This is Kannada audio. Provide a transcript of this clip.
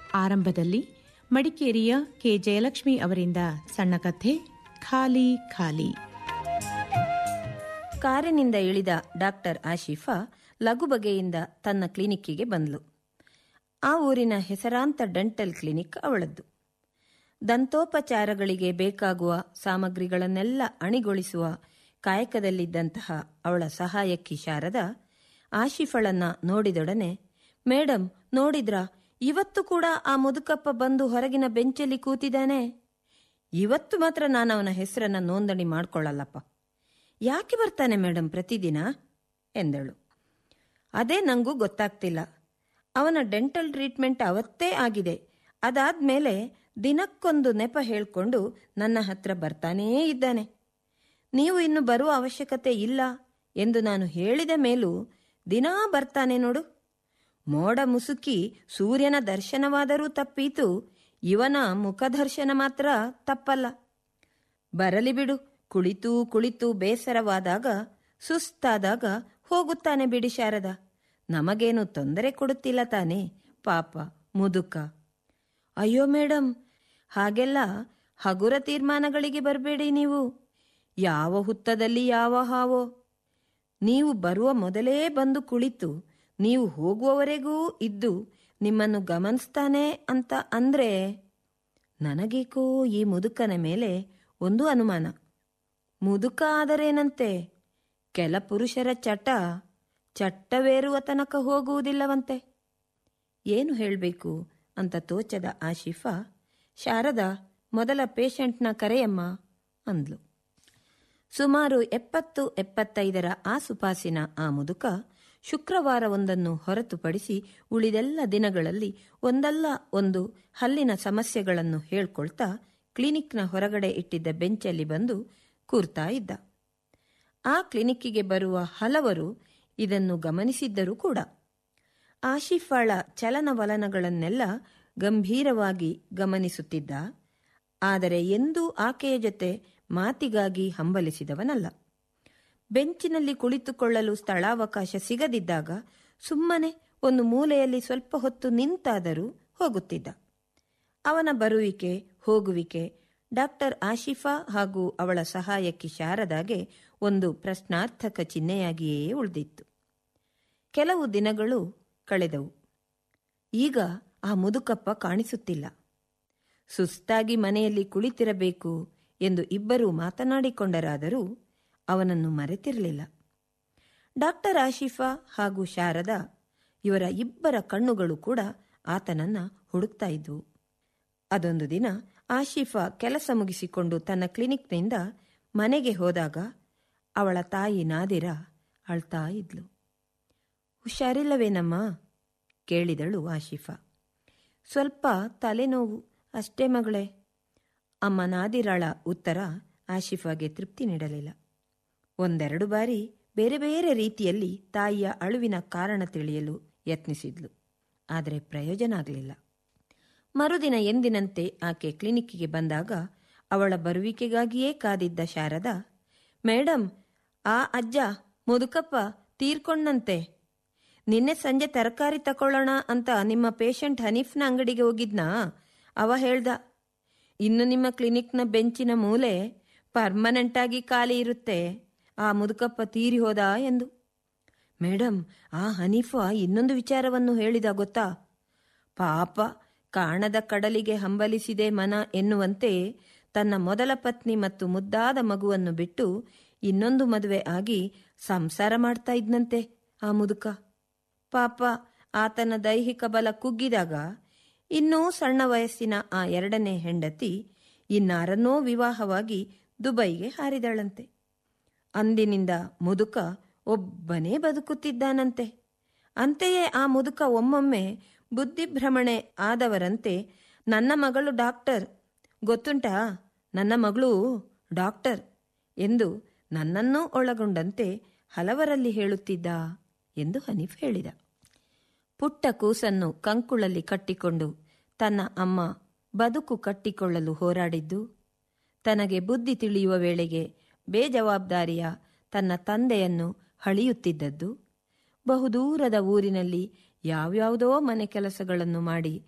ಆರಂಭದಲ್ಲಿ ಮಡಿಕೇರಿಯ ಕೆ ಜಯಲಕ್ಷ್ಮಿ ಅವರಿಂದ ಸಣ್ಣ ಕಥೆ ಖಾಲಿ ಖಾಲಿ ಕಾರಿನಿಂದ ಇಳಿದ ಡಾಕ್ಟರ್ ಆಶಿಫಾ ಲಘು ಬಗೆಯಿಂದ ತನ್ನ ಕ್ಲಿನಿಕ್ಕಿಗೆ ಬಂದ್ಲು ಆ ಊರಿನ ಹೆಸರಾಂತ ಡೆಂಟಲ್ ಕ್ಲಿನಿಕ್ ಅವಳದ್ದು ದಂತೋಪಚಾರಗಳಿಗೆ ಬೇಕಾಗುವ ಸಾಮಗ್ರಿಗಳನ್ನೆಲ್ಲ ಅಣಿಗೊಳಿಸುವ ಕಾಯಕದಲ್ಲಿದ್ದಂತಹ ಅವಳ ಸಹಾಯಕಿ ಶಾರದ ಆಶಿಫಳನ್ನ ನೋಡಿದೊಡನೆ ಮೇಡಮ್ ನೋಡಿದ್ರಾ ಇವತ್ತು ಕೂಡ ಆ ಮುದುಕಪ್ಪ ಬಂದು ಹೊರಗಿನ ಬೆಂಚಲ್ಲಿ ಕೂತಿದ್ದಾನೆ ಇವತ್ತು ಮಾತ್ರ ನಾನು ಅವನ ಹೆಸರನ್ನ ನೋಂದಣಿ ಮಾಡ್ಕೊಳ್ಳಲ್ಲಪ್ಪ ಯಾಕೆ ಬರ್ತಾನೆ ಮೇಡಮ್ ಪ್ರತಿದಿನ ಎಂದಳು ಅದೇ ನಂಗೂ ಗೊತ್ತಾಗ್ತಿಲ್ಲ ಅವನ ಡೆಂಟಲ್ ಟ್ರೀಟ್ಮೆಂಟ್ ಅವತ್ತೇ ಆಗಿದೆ ಅದಾದ್ಮೇಲೆ ದಿನಕ್ಕೊಂದು ನೆಪ ಹೇಳ್ಕೊಂಡು ನನ್ನ ಹತ್ರ ಬರ್ತಾನೇ ಇದ್ದಾನೆ ನೀವು ಇನ್ನು ಬರುವ ಅವಶ್ಯಕತೆ ಇಲ್ಲ ಎಂದು ನಾನು ಹೇಳಿದ ಮೇಲೂ ದಿನಾ ಬರ್ತಾನೆ ನೋಡು ಮೋಡ ಮುಸುಕಿ ಸೂರ್ಯನ ದರ್ಶನವಾದರೂ ತಪ್ಪೀತು ಇವನ ಮುಖದರ್ಶನ ಮಾತ್ರ ತಪ್ಪಲ್ಲ ಬರಲಿ ಬಿಡು ಕುಳಿತು ಕುಳಿತು ಬೇಸರವಾದಾಗ ಸುಸ್ತಾದಾಗ ಹೋಗುತ್ತಾನೆ ಬಿಡಿ ಶಾರದ ನಮಗೇನು ತೊಂದರೆ ಕೊಡುತ್ತಿಲ್ಲ ತಾನೆ ಪಾಪ ಮುದುಕ ಅಯ್ಯೋ ಮೇಡಮ್ ಹಾಗೆಲ್ಲ ಹಗುರ ತೀರ್ಮಾನಗಳಿಗೆ ಬರಬೇಡಿ ನೀವು ಯಾವ ಹುತ್ತದಲ್ಲಿ ಯಾವ ಹಾವೋ ನೀವು ಬರುವ ಮೊದಲೇ ಬಂದು ಕುಳಿತು ನೀವು ಹೋಗುವವರೆಗೂ ಇದ್ದು ನಿಮ್ಮನ್ನು ಗಮನಿಸ್ತಾನೆ ಅಂತ ಅಂದ್ರೆ ನನಗೇಕೋ ಈ ಮುದುಕನ ಮೇಲೆ ಒಂದು ಅನುಮಾನ ಮುದುಕ ಆದರೇನಂತೆ ಕೆಲ ಪುರುಷರ ಚಟ ಚಟ್ಟವೇರುವ ತನಕ ಹೋಗುವುದಿಲ್ಲವಂತೆ ಏನು ಹೇಳಬೇಕು ಅಂತ ತೋಚದ ಆಶಿಫಾ ಶಾರದಾ ಮೊದಲ ಪೇಷಂಟ್ನ ಕರೆಯಮ್ಮ ಅಂದ್ಲು ಸುಮಾರು ಎಪ್ಪತ್ತು ಎಪ್ಪತ್ತೈದರ ಆಸುಪಾಸಿನ ಆ ಮುದುಕ ಶುಕ್ರವಾರವೊಂದನ್ನು ಹೊರತುಪಡಿಸಿ ಉಳಿದೆಲ್ಲ ದಿನಗಳಲ್ಲಿ ಒಂದಲ್ಲ ಒಂದು ಹಲ್ಲಿನ ಸಮಸ್ಯೆಗಳನ್ನು ಹೇಳ್ಕೊಳ್ತಾ ಕ್ಲಿನಿಕ್ನ ಹೊರಗಡೆ ಇಟ್ಟಿದ್ದ ಬೆಂಚಲ್ಲಿ ಬಂದು ಕೂರ್ತಾ ಇದ್ದ ಆ ಕ್ಲಿನಿಕ್ಕಿಗೆ ಬರುವ ಹಲವರು ಇದನ್ನು ಗಮನಿಸಿದ್ದರೂ ಕೂಡ ಆಶಿಫಾಳ ಚಲನವಲನಗಳನ್ನೆಲ್ಲ ಗಂಭೀರವಾಗಿ ಗಮನಿಸುತ್ತಿದ್ದ ಆದರೆ ಎಂದೂ ಆಕೆಯ ಜೊತೆ ಮಾತಿಗಾಗಿ ಹಂಬಲಿಸಿದವನಲ್ಲ ಬೆಂಚಿನಲ್ಲಿ ಕುಳಿತುಕೊಳ್ಳಲು ಸ್ಥಳಾವಕಾಶ ಸಿಗದಿದ್ದಾಗ ಸುಮ್ಮನೆ ಒಂದು ಮೂಲೆಯಲ್ಲಿ ಸ್ವಲ್ಪ ಹೊತ್ತು ನಿಂತಾದರೂ ಹೋಗುತ್ತಿದ್ದ ಅವನ ಬರುವಿಕೆ ಹೋಗುವಿಕೆ ಡಾಕ್ಟರ್ ಆಶಿಫಾ ಹಾಗೂ ಅವಳ ಸಹಾಯಕಿ ಶಾರದಾಗೆ ಒಂದು ಪ್ರಶ್ನಾರ್ಥಕ ಚಿಹ್ನೆಯಾಗಿಯೇ ಉಳಿದಿತ್ತು ಕೆಲವು ದಿನಗಳು ಕಳೆದವು ಈಗ ಆ ಮುದುಕಪ್ಪ ಕಾಣಿಸುತ್ತಿಲ್ಲ ಸುಸ್ತಾಗಿ ಮನೆಯಲ್ಲಿ ಕುಳಿತಿರಬೇಕು ಎಂದು ಇಬ್ಬರೂ ಮಾತನಾಡಿಕೊಂಡರಾದರೂ ಅವನನ್ನು ಮರೆತಿರಲಿಲ್ಲ ಡಾಕ್ಟರ್ ಆಶಿಫಾ ಹಾಗೂ ಶಾರದಾ ಇವರ ಇಬ್ಬರ ಕಣ್ಣುಗಳು ಕೂಡ ಆತನನ್ನ ಹುಡುಕ್ತಾ ಇದ್ವು ಅದೊಂದು ದಿನ ಆಶಿಫಾ ಕೆಲಸ ಮುಗಿಸಿಕೊಂಡು ತನ್ನ ಕ್ಲಿನಿಕ್ನಿಂದ ಮನೆಗೆ ಹೋದಾಗ ಅವಳ ತಾಯಿ ನಾದಿರ ಅಳ್ತಾ ಇದ್ಲು ಹುಷಾರಿಲ್ಲವೇನಮ್ಮ ಕೇಳಿದಳು ಆಶಿಫಾ ಸ್ವಲ್ಪ ತಲೆನೋವು ಅಷ್ಟೇ ಮಗಳೇ ಅಮ್ಮ ನಾದಿರಾಳ ಉತ್ತರ ಆಶಿಫಾಗೆ ತೃಪ್ತಿ ನೀಡಲಿಲ್ಲ ಒಂದೆರಡು ಬಾರಿ ಬೇರೆ ಬೇರೆ ರೀತಿಯಲ್ಲಿ ತಾಯಿಯ ಅಳುವಿನ ಕಾರಣ ತಿಳಿಯಲು ಯತ್ನಿಸಿದ್ಲು ಆದರೆ ಪ್ರಯೋಜನ ಆಗಲಿಲ್ಲ ಮರುದಿನ ಎಂದಿನಂತೆ ಆಕೆ ಕ್ಲಿನಿಕ್ಕಿಗೆ ಬಂದಾಗ ಅವಳ ಬರುವಿಕೆಗಾಗಿಯೇ ಕಾದಿದ್ದ ಶಾರದಾ ಮೇಡಮ್ ಆ ಅಜ್ಜ ಮುದುಕಪ್ಪ ತೀರ್ಕೊಂಡಂತೆ ನಿನ್ನೆ ಸಂಜೆ ತರಕಾರಿ ತಕೊಳ್ಳೋಣ ಅಂತ ನಿಮ್ಮ ಪೇಷಂಟ್ ಹನೀಫ್ನ ಅಂಗಡಿಗೆ ಹೋಗಿದ್ನಾ ಅವ ಹೇಳ್ದ ಇನ್ನು ನಿಮ್ಮ ಕ್ಲಿನಿಕ್ನ ಬೆಂಚಿನ ಮೂಲೆ ಪರ್ಮನೆಂಟ್ ಆಗಿ ಖಾಲಿ ಇರುತ್ತೆ ಆ ಮುದುಕಪ್ಪ ತೀರಿ ಹೋದ ಎಂದು ಮೇಡಮ್ ಆ ಹನೀಫಾ ಇನ್ನೊಂದು ವಿಚಾರವನ್ನು ಹೇಳಿದ ಗೊತ್ತಾ ಪಾಪ ಕಾಣದ ಕಡಲಿಗೆ ಹಂಬಲಿಸಿದೆ ಮನ ಎನ್ನುವಂತೆ ತನ್ನ ಮೊದಲ ಪತ್ನಿ ಮತ್ತು ಮುದ್ದಾದ ಮಗುವನ್ನು ಬಿಟ್ಟು ಇನ್ನೊಂದು ಮದುವೆ ಆಗಿ ಸಂಸಾರ ಮಾಡ್ತಾ ಇದ್ನಂತೆ ಆ ಮುದುಕ ಪಾಪ ಆತನ ದೈಹಿಕ ಬಲ ಕುಗ್ಗಿದಾಗ ಇನ್ನೂ ಸಣ್ಣ ವಯಸ್ಸಿನ ಆ ಎರಡನೇ ಹೆಂಡತಿ ಇನ್ನಾರನ್ನೋ ವಿವಾಹವಾಗಿ ದುಬೈಗೆ ಹಾರಿದಳಂತೆ ಅಂದಿನಿಂದ ಮುದುಕ ಒಬ್ಬನೇ ಬದುಕುತ್ತಿದ್ದಾನಂತೆ ಅಂತೆಯೇ ಆ ಮುದುಕ ಒಮ್ಮೊಮ್ಮೆ ಬುದ್ಧಿಭ್ರಮಣೆ ಆದವರಂತೆ ನನ್ನ ಮಗಳು ಡಾಕ್ಟರ್ ಗೊತ್ತುಂಟಾ ನನ್ನ ಮಗಳು ಡಾಕ್ಟರ್ ಎಂದು ನನ್ನನ್ನೂ ಒಳಗೊಂಡಂತೆ ಹಲವರಲ್ಲಿ ಹೇಳುತ್ತಿದ್ದ ಎಂದು ಹನೀಫ್ ಹೇಳಿದ ಪುಟ್ಟ ಕೂಸನ್ನು ಕಂಕುಳಲ್ಲಿ ಕಟ್ಟಿಕೊಂಡು ತನ್ನ ಅಮ್ಮ ಬದುಕು ಕಟ್ಟಿಕೊಳ್ಳಲು ಹೋರಾಡಿದ್ದು ತನಗೆ ಬುದ್ಧಿ ತಿಳಿಯುವ ವೇಳೆಗೆ ಬೇಜವಾಬ್ದಾರಿಯ ತನ್ನ ತಂದೆಯನ್ನು ಹಳಿಯುತ್ತಿದ್ದದ್ದು ಬಹುದೂರದ ಊರಿನಲ್ಲಿ ಯಾವ್ಯಾವುದೋ ಮನೆ ಕೆಲಸಗಳನ್ನು ಮಾಡಿ